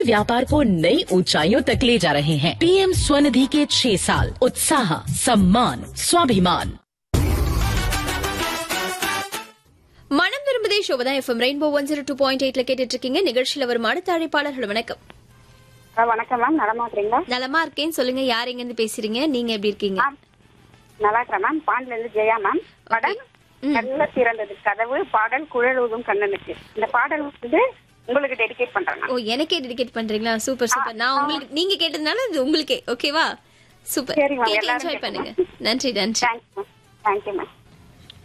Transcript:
व्यापार को नई ऊंचाइयों तक ले जा रहे हैं पीएम स्वनिधि के छह साल उत्साह सम्मान स्वाभिमान மனம் விரும்புதே ஷோபதா FM rainbow one zero two point எயிட்ல கேட்டுட்டு இருக்கீங்க நிகழ்ச்சியில வரும் அடுத்த அழைப்பாளர்கள் வணக்கம் ஆ, வணக்கம் மேம் நலமா இருக்கிறீங்களா நலமா இருக்கேன் சொல்லுங்க யார் எங்க இருந்து பேசுறீங்க நீங்க எப்படி இருக்கீங்க மேம் நல்லா இருக்கிறேன் மேம் பாண்டில இருந்து ஜெயா மேம் படம் நல்ல திறந்தது கதவு பாடல் குழலூதும் கண்ணனுக்கு இந்த பாடல் வந்து உங்களுக்கு டெடிகேட் பண்றேன் ஓ எனக்கே டெடிகேட் பண்றீங்களா சூப்பர் சூப்பர் நான் உங்களுக்கு நீங்க கேட்டதுனால இது உங்களுக்கே ஓகேவா சூப்பர் சரி, ma'am. கேட்டு எல்லாரும் என்ஜாய் கேட்கலாம். பண்ணுங்க நன்றி நன்றி தேங்க்யூ மேம் தேங்க்யூ மேம்